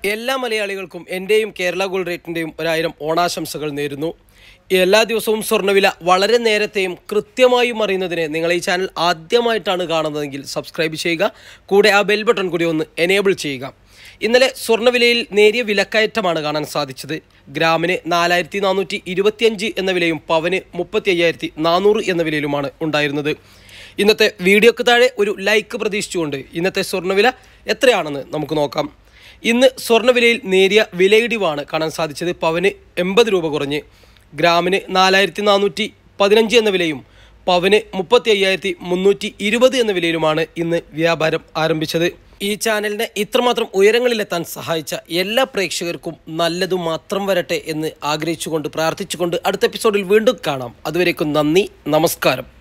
എല്ലാ മലയാളികൾക്കും എൻ്റെയും കേരള ഗോൾഡ് റേറ്റിൻ്റെയും ഒരായിരം ഓണാശംസകൾ നേരുന്നു എല്ലാ ദിവസവും സ്വർണ്ണവില വളരെ നേരത്തെയും കൃത്യമായും അറിയുന്നതിന് നിങ്ങൾ ഈ ചാനൽ ആദ്യമായിട്ടാണ് കാണുന്നതെങ്കിൽ സബ്സ്ക്രൈബ് ചെയ്യുക കൂടെ ആ ബെൽ ബട്ടൺ കൂടി ഒന്ന് എനേബിൾ ചെയ്യുക ഇന്നലെ സ്വർണ്ണവിലയിൽ നേരിയ വിലക്കയറ്റമാണ് കാണാൻ സാധിച്ചത് ഗ്രാമിന് നാലായിരത്തി നാനൂറ്റി ഇരുപത്തിയഞ്ച് എന്ന വിലയും പവന് മുപ്പത്തി അയ്യായിരത്തി നാനൂറ് എന്ന വിലയിലുമാണ് ഉണ്ടായിരുന്നത് ഇന്നത്തെ വീഡിയോക്ക് താഴെ ഒരു ലൈക്ക് പ്രതീക്ഷിച്ചുകൊണ്ട് ഇന്നത്തെ സ്വർണ്ണവില എത്രയാണെന്ന് നമുക്ക് നോക്കാം ഇന്ന് സ്വർണ്ണവിലയിൽ നേരിയ വിലയിടിവാണ് കാണാൻ സാധിച്ചത് പവന് എൺപത് രൂപ കുറഞ്ഞ് ഗ്രാമിന് നാലായിരത്തി നാനൂറ്റി പതിനഞ്ച് എന്ന വിലയും പവന് മുപ്പത്തി അയ്യായിരത്തി മുന്നൂറ്റി ഇരുപത് എന്ന വിലയിലുമാണ് ഇന്ന് വ്യാപാരം ആരംഭിച്ചത് ഈ ചാനലിനെ ഇത്രമാത്രം ഉയരങ്ങളിലെത്താൻ സഹായിച്ച എല്ലാ പ്രേക്ഷകർക്കും നല്ലതു മാത്രം വരട്ടെ എന്ന് ആഗ്രഹിച്ചുകൊണ്ട് പ്രാർത്ഥിച്ചുകൊണ്ട് അടുത്ത എപ്പിസോഡിൽ വീണ്ടും കാണാം അതുവരേക്കും നന്ദി നമസ്കാരം